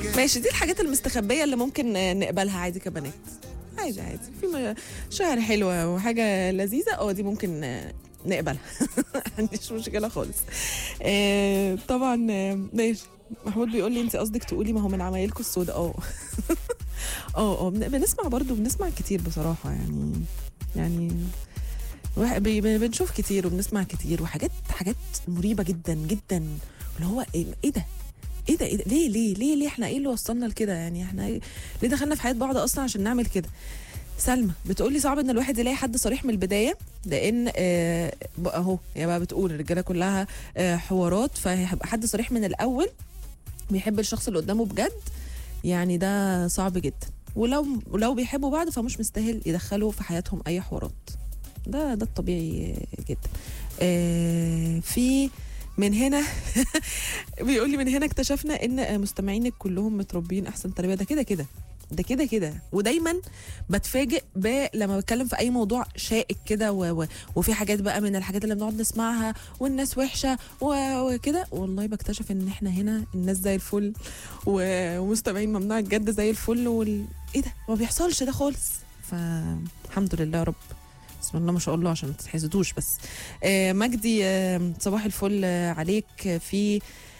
ماشي دي الحاجات المستخبيه اللي ممكن آه، نقبلها عادي كبنات عادي عادي في م- شعر حلوه وحاجه لذيذه اه دي ممكن آه، نقبلها ما عنديش مشكله خالص آه، طبعا آه، ماشي محمود بيقول لي انت قصدك تقولي ما هو من عمايلكم السوداء اه اه اه بن- بنسمع برضو بنسمع كتير بصراحه يعني يعني واحد بي- بي- بنشوف كتير وبنسمع كتير وحاجات حاجات مريبه جدا جدا اللي هو ايه إيه ده ايه ده ايه ده ليه ليه ليه ليه احنا ايه اللي وصلنا لكده يعني احنا إيه ليه دخلنا في حياه بعض اصلا عشان نعمل كده سلمى بتقول لي صعب ان الواحد يلاقي حد صريح من البدايه لان آه بقى اهو هي بقى بتقول الرجاله كلها آه حوارات فهيبقى حد صريح من الاول بيحب الشخص اللي قدامه بجد يعني ده صعب جدا ولو ولو بيحبوا بعض فمش مستاهل يدخلوا في حياتهم اي حوارات ده ده الطبيعي جدا آه في من هنا بيقول لي من هنا اكتشفنا ان مستمعينك كلهم متربيين احسن تربيه ده كده كده ده كده كده ودايما بتفاجئ ب لما بتكلم في اي موضوع شائك كده و... و... وفي حاجات بقى من الحاجات اللي بنقعد نسمعها والناس وحشه و... وكده والله بكتشف ان احنا هنا الناس زي الفل و... ومستمعين ممنوع الجد زي الفل وال... ايه ده ما بيحصلش ده خالص فالحمد لله يا رب بسم الله ما شاء الله عشان ما تتحسدوش بس آه مجدي آه صباح الفل آه عليك في